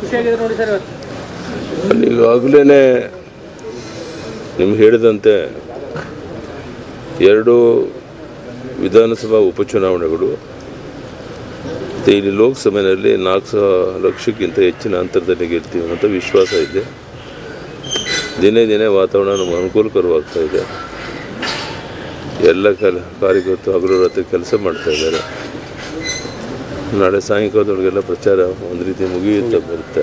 ಖುಷಿಯಾಗಿದೆ ನೋಡಿ ಸರ್ ಇವತ್ತು ಈಗಾಗಲೇ ನಿಮ್ಗೆ ಹೇಳಿದಂತೆ ಎರಡು ವಿಧಾನಸಭಾ ಉಪಚುನಾವಣೆಗಳು ಮತ್ತು ಇಲ್ಲಿ ಲೋಕಸಭೆಯಲ್ಲಿ ನಾಲ್ಕು ಸಾವಿರ ಲಕ್ಷಕ್ಕಿಂತ ಹೆಚ್ಚಿನ ಅಂತರದಲ್ಲಿ ಗೆಲ್ತೀವಿ ಅನ್ನೋಂಥ ವಿಶ್ವಾಸ ಇದೆ ದಿನೇ ದಿನೇ ವಾತಾವರಣ ನಮ್ಗೆ ಅನುಕೂಲಕರವಾಗ್ತಾ ಇದೆ ಎಲ್ಲ ಕೆಲ ಕಾರ್ಯಕರ್ತರು ಹಗಲು ರಾತ್ರಿ ಕೆಲಸ ಮಾಡ್ತಾ ಇದ್ದಾರೆ ನಾಳೆ ಸಾಯಂಕಾಲದೊಳಗೆಲ್ಲ ಪ್ರಚಾರ ಒಂದು ರೀತಿ ಮುಗಿಯುತ್ತಾ ಬರುತ್ತೆ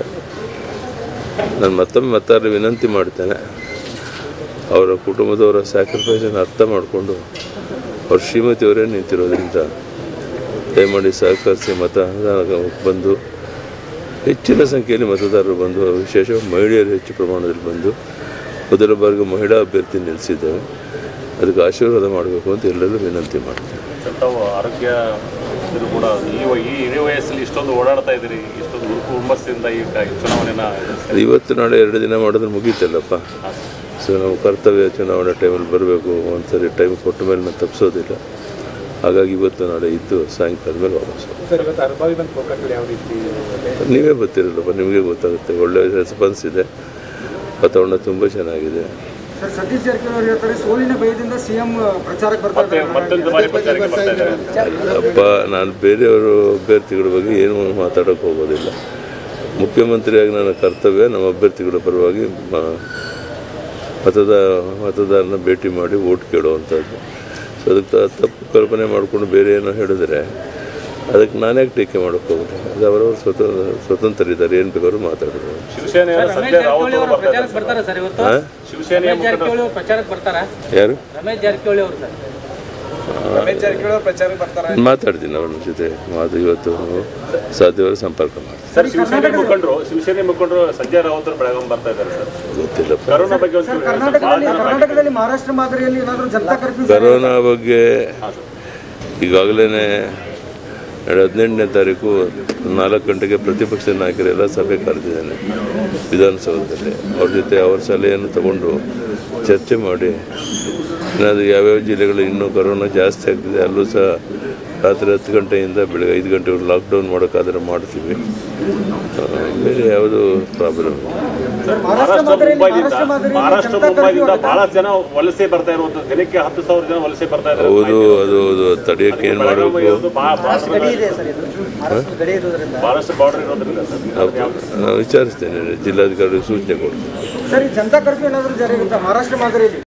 ನಾನು ಮತ್ತೊಮ್ಮೆ ಮತ್ತಾರು ವಿನಂತಿ ಮಾಡ್ತೇನೆ ಅವರ ಕುಟುಂಬದವರ ಸ್ಯಾಕ್ರಿಫೈಸನ್ನು ಅರ್ಥ ಮಾಡಿಕೊಂಡು ಅವ್ರ ಶ್ರೀಮತಿಯವರೇ ನಿಂತಿರೋದ್ರಿಂದ ದಯಮಾಡಿ ಸಹಕರಿಸಿ ಮತದಾನ ಬಂದು ಹೆಚ್ಚಿನ ಸಂಖ್ಯೆಯಲ್ಲಿ ಮತದಾರರು ಬಂದು ವಿಶೇಷವಾಗಿ ಮಹಿಳೆಯರು ಹೆಚ್ಚು ಪ್ರಮಾಣದಲ್ಲಿ ಬಂದು ಮೊದಲ ಬಾರಿಗೆ ಮಹಿಳಾ ಅಭ್ಯರ್ಥಿ ನಿಲ್ಲಿಸಿದ್ದೇವೆ ಅದಕ್ಕೆ ಆಶೀರ್ವಾದ ಮಾಡಬೇಕು ಅಂತ ಎಲ್ಲರೂ ವಿನಂತಿ ಮಾಡ್ತೇನೆ ಸರ್, ತಾವು ಆರೋಗ್ಯ ಇದು ಕೂಡ ಈ ವ- ಈ ಇಳಿ ವಯಸ್ಸಲ್ಲಿ ಇಷ್ಟೊಂದು ಓಡಾಡ್ತಾ ಇದ್ದೀರಿ ಇಷ್ಟೊಂದು ಹುರುಪು ಹುಮ್ಮಸ್ಸಿಂದ ಈ ಕ- ಚುನಾವಣೆನ ಎದುರಿಸ್ತಾ ಇವತ್ತು ನಾಳೆ ಎರಡು ದಿನ ಮಾಡಿದ್ರೆ ಮುಗೀತಲ್ಲಪ್ಪ ಸೊ ನಾವು ಕರ್ತವ್ಯ ಚುನಾವಣೆ ಟೈಮಲ್ಲಿ ಬರಬೇಕು ಒಂದ್ಸರಿ ಟೈಮ್ ಕೊಟ್ಟ ಮೇಲೆ ನಾನು ತಪ್ಪಿಸೋದಿಲ್ಲ ಹಾಗಾಗಿ ಇವತ್ತು ನಾಳೆ ಇದ್ದು ಸಾಯಂಕಾಲ ಮೇಲೆ ವಾಪಸ್ ಹೋಗ್ತೀನಿ. ಸರ್ ಇವತ್ತು ಅನುಭವಿ ಬಂದು ಗೋಕಾಕಲ್ಲಿ ಯಾವ ರೀತಿ ನೀವೇ ಗೊತ್ತಿರಲ್ಲಪ್ಪ ನಿಮಗೆ ಗೊತ್ತಾಗುತ್ತೆ ಒಳ್ಳೆ ರೆಸ್ಪಾನ್ಸ್ ಇದೆ ವಾತಾವರಣ ತುಂಬ ಚೆನ್ನಾಗಿದೆ ಸರ್ ಸತೀಶ್ ಜಾರಕಿಹೊಳಿ ಹೇಳ್ತಾರೆ ಸೋಲಿನ ಭಯದಿಂದ ಸಿಎಂ ಪ್ರಚಾರಕ್ಕೆ ಬರ್ತಾ ಮತ್ತೆ ಮತ್ತೊಂದು ಬಾರಿ ಪ್ರಚಾರಕ್ಕೆ ಬರ್ತಾ ಇದ್ದಾರೆ ಅಪ್ಪ ನಾನು ಬೇರೆಯವರು ಅಭ್ಯರ್ಥಿಗಳ ಬಗ್ಗೆ ಏನು ಮಾತಾಡೋಕ್ಕೆ ಹೋಗೋದಿಲ್ಲ ಮುಖ್ಯಮಂತ್ರಿಯಾಗಿ ನನ್ನ ಕರ್ತವ್ಯ ನಮ್ಮ ಅಭ್ಯರ್ಥಿಗಳ ಪರವಾಗಿ ಮ- ಮತದ ಮತದಾರನ ಭೇಟಿ ಮಾಡಿ ಓಟ್ ಕೇಳುವಂಥದ್ದು ಸೊ ಅದಕ್ಕೆ ತ- ತಪ್ಪು ಕಲ್ಪನೆ ಮಾಡಿಕೊಂಡು ಬೇರೆ ಏನೋ ಹೇಳಿದ್ರೆ ಅದಕ್ಕೆ ನಾನ್ಯಾಕೆ ಟೀಕೆ ಮಾಡೋಕ್ಕೆ ಹೋಗಲಿ ಅದು ಅವರವರು ಸ್ವತಂತ್ರ ಸ್ವತಂತ್ರರಿದ್ದಾರೆ ಏನು ಬೇಕಾದ್ರೂ ಮಾತಾಡಬಹುದು ಶಿವಸೇನೆಯ ಸಂಜಯ್ ರಾವತ್ ಅವರು ಬರ್ತಾ ಇದ್ದಾರೆ ಪ್ರಚಾರಕ್ಕೆ ಬರ್ತಾರಾ ಸರ್ ಇವತ್ತು ಹಾಂ ಶಿವಸೇನೆಯ ರಮೇಶ್ ಜಾರಕಿಹೊಳಿ ಅವರು ಪ್ರಚಾರಕ್ಕೆ ಬರ್ತಾರಾ ಯಾರು ರಮೇಶ್ ಜಾರಕಿಹೊಳಿ ಅವರು ಸರ್ ರಮೇಶ್ ಜಾರಕಿಹೊಳಿ ಅವರು ಪ್ರಚಾರಕ್ಕೆ ಬರ್ತಾರೆ ನಾನು ಮಾತಾಡ್ತೀನಿ ಅವ್ರ ಜೊತೆ ಮಾತು ಇವತ್ತು ಸಾಧ್ಯವಾದ್ರೆ ಸಂಪರ್ಕ ಮಾಡ್ತೀನಿ ಸರ್ ಶಿವಸೇನೆ ಮುಖಂಡರು ಶಿವಸೇನೆ ಮುಖಂಡರು ಸಂಜಯ್ ರಾವತ್ ಅವರು ಬೆಳಗಾಂ ಬರ್ತಾ ಇದ್ದಾರೆ ಸರ್ ಗೊತ್ತಿಲ್ಲಪ್ಪ ಕರೋನಾ ಬಗ್ಗೆ ಒಂದು ಚೂರು ಹೇಳಿ ಸರ್. ಭಾಳ ಕರ್ನಾಟಕದಲ್ಲಿ ಜನ ಮಾಹಿತಿ- ಕರ್ನಾಟಕದಲ್ಲಿ ಮಹಾರಾಷ್ಟ್ರ ಮಾದರಿಯಲ್ಲಿ ಏನಾದರೂ ಜನತಾ ಕರ್ಫ್ಯೂ ಕರೋನಾ ಬಗ್ಗೆ ಈಗಾಗಲೇ ಎರಡು ಹದಿನೆಂಟನೇ ತಾರೀಕು ನಾಲ್ಕು ಗಂಟೆಗೆ ಪ್ರತಿಪಕ್ಷ ನಾಯಕರೆಲ್ಲ ಸಭೆ ಕರೆದಿದ್ದೇನೆ ವಿಧಾನಸೌಧದಲ್ಲಿ ಅವ್ರ ಜೊತೆ ಅವ್ರ ಸಲಹೆಯನ್ನು ತಗೊಂಡು ಚರ್ಚೆ ಮಾಡಿ ಏನಾದರೂ ಯಾವ್ಯಾವ ಜಿಲ್ಲೆಗಳು ಇನ್ನೂ ಕರೋನಾ ಜಾಸ್ತಿ ಆಗ್ತಿದೆ ಅಲ್ಲೂ ಸಹ ರಾತ್ರಿ ಹತ್ತು ಗಂಟೆಯಿಂದ ಬೆಳಗ್ಗೆ ಐದು ಗಂಟೆವರೆಗೆ ಲಾಕ್ಡೌನ್ ಮಾಡೋಕ್ಕಾದ್ರೆ ಮಾಡ್ತೀವಿ ಆ, ಬೇರೆ ಯಾವುದು ಪ್ರಾಬ್ಲಮ್ ಇಲ್ಲ ಮಹಾರಾಷ್ಟ್ರ ಮಾದರಿಯಲ್ಲಿ- ಮುಂಬೈದಿಂದ ಮಹಾರಾಷ್ಟ್ರ ಮಾದರಿಯಲ್ಲಿ ಮಹಾರಾಷ್ಟ್ರ ಜನತಾ ಮುಂಬೈದಿಂದ ಕರ್ಫ್ಯೂ ಬಹಳ ಜನ ವಲಸೆ ಬರ್ತಾ ಇರುವಂತ ದಿನಕ್ಕೆ ಹತ್ತು ಸಾವಿರ ಜನ ವಲಸೆ ಬರ್ತಾ ಇದ್ದಾರೆ ಹೌದು ಅದು ಅದು ತಡೆಯೋಕ್ಕೆ ಏನು ಬೆಳಗಾವಿ ಮಾಡಬೇಕು ಇರೋದು ಬಹಳ- ಬಹಳ ಗಡಿ ಇದೆ ಸರ್ ಇದು ಮಹಾರಾಷ್ಟ್ರ ಗಡಿ ಇರೋದ್ರಿಂದ ಮಹಾರಾಷ್ಟ್ರ ಬಾರ್ಡರ್ ಇರೋದ್ರಿಂದ ಸರ್ ನಾವು ವಿಚಾರಿಸ್ತೇನೆ ಜಿಲ್ಲಾಧಿಕಾರಿಗೆ ಸೂಚನೆ ಕೊಡ್ತೀನಿ ಸರ್ ಈ ಜನತಾ ಕರ್ಫ್ಯೂ ಏನಾದರೂ ಜಾರಿ ಇರುತ್ತೆ ಮಹಾರಾಷ್ಟ್ರ ಮಾದರಿಯಲ್ಲಿ